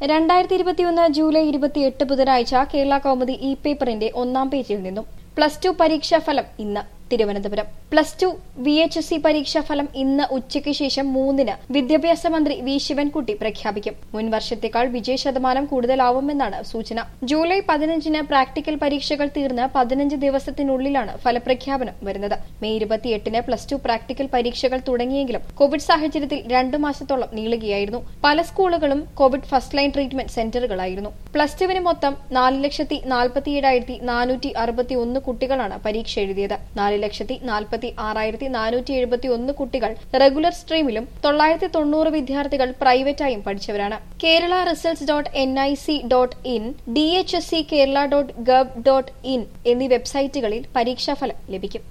രണ്ടായിരത്തി ഇരുപത്തിയൊന്ന് ജൂലൈ ഇരുപത്തിയെട്ട് ബുധനാഴ്ച കേരള കൗമുദി ഇ പേപ്പറിന്റെ ഒന്നാം പേജിൽ നിന്നും പ്ലസ് ടു പരീക്ഷാ ഫലം ഇന്ന് Thiruvananthapuram plus two V H S C പരീക്ഷാ ഫലം ഇന്ന് ഉച്ചയ്ക്ക് ശേഷം മൂന്നിന് വിദ്യാഭ്യാസ മന്ത്രി വി ശിവൻകുട്ടി പ്രഖ്യാപിക്കും മുൻ വർഷത്തേക്കാൾ വിജയ ശതമാനം കൂടുതലാവുമെന്നാണ് സൂചന ജൂലൈ പതിനഞ്ചിന് പ്രാക്ടിക്കൽ പരീക്ഷകൾ തീർന്ന് പതിനഞ്ച് ദിവസത്തിനുള്ളിലാണ് ഫലപ്രഖ്യാപനം വരുന്നത് മെയ് ഇരുപത്തിയെട്ടിന് പ്ലസ് ടു പ്രാക്ടിക്കൽ പരീക്ഷകൾ തുടങ്ങിയെങ്കിലും കോവിഡ് സാഹചര്യത്തിൽ രണ്ടു മാസത്തോളം നീളുകയായിരുന്നു പല സ്കൂളുകളും കോവിഡ് ഫസ്റ്റ് ലൈൻ ട്രീറ്റ്മെന്റ് സെന്ററുകളായിരുന്നു പ്ലസ് ടുവിന് മൊത്തം നാല് ലക്ഷത്തി നാൽപ്പത്തിയേഴായിരത്തി നാനൂറ്റി അറുപത്തി ഒന്ന് കുട്ടികളാണ് പരീക്ഷ എഴുതിയത് നാല് ലക്ഷത്തി നാൽപ്പത്തി ആറായിരത്തി നാനൂറ്റി എഴുപത്തി ഒന്ന് കുട്ടികൾ റെഗുലർ സ്ട്രീമിലും തൊള്ളായിരത്തി തൊണ്ണൂറ് വിദ്യാർത്ഥികൾ പ്രൈവറ്റായും പഠിച്ചവരാണ് Kerala results dot N I C dot in D H S C Kerala dot gov dot in എന്നീ വെബ്സൈറ്റുകളിൽ പരീക്ഷാഫലം ലഭിക്കും